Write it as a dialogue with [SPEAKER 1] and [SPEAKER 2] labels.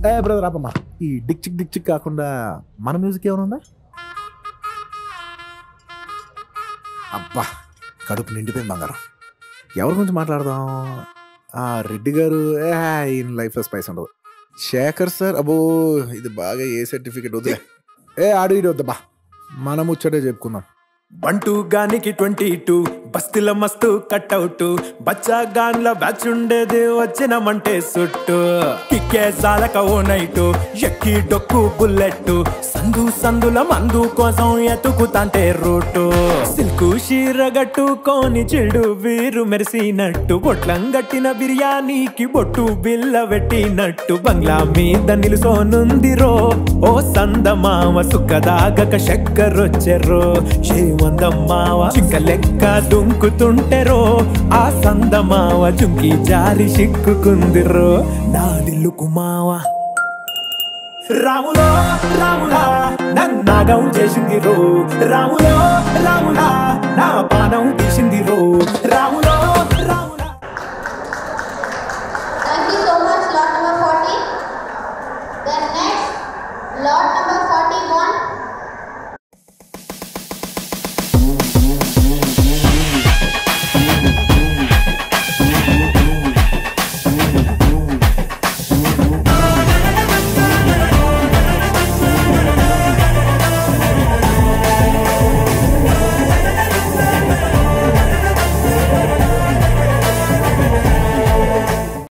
[SPEAKER 1] ఏ brother ఆపమ్మా ఈ Dick చిక్ Dick చిక్ కాకుండా మన మ్యూజిక్ ఏమైనా ఉందా అబ్బా కడుపు నిండిపోయింది బంగారం ఎవరి గురించి మాట్లాడదాం ఆ రెడ్డి గారు ఏ ఈయన లైఫ్లో స్పైస్ ఉండదు శేఖర్ సార్ అబ్బో ఇది బాగా ఏ సర్టిఫికేట్ వద్దులే ఏ ఆడు ఇడు వద్దబ్బా మనం ముచ్చటే చెప్పుకుందాం
[SPEAKER 2] బంటూ గానికి ట్వంటీ టూ బస్తీల మస్తు కట్అవుట్ బచ్చా గాన్ల బ్యాచ్ ఉండేది వచ్చినమంటే సుట్టు కిక్కే సాలక ఓ నైటు ఎక్కి డొక్కు బుల్లెట్ సందు సందుల మందు కోసం ఎతుకుతాంటే రూటు సిల్కు షీరగట్టుకోని చెడు వీరు మెరిసినట్టు బొట్లం గట్టిన బిర్యానీకి బొట్టు బిల్ల పెట్టినట్టు బంగ్లా మీద నిలుసోనుందిరో ఓ సందమామ సుఖదాగక చక్కరొచ్చెరో ఏమందమ్మావ చింక లెక్క దుంకుతుంటెరో ఆ సందమావ జుంకి జారి సిక్కుకుందిరో నా దిల్లుకు మావా రాములో రాములా నన్నాగం చేసింది రో రాములో రాములా నా పానం తీసింది రో రాములో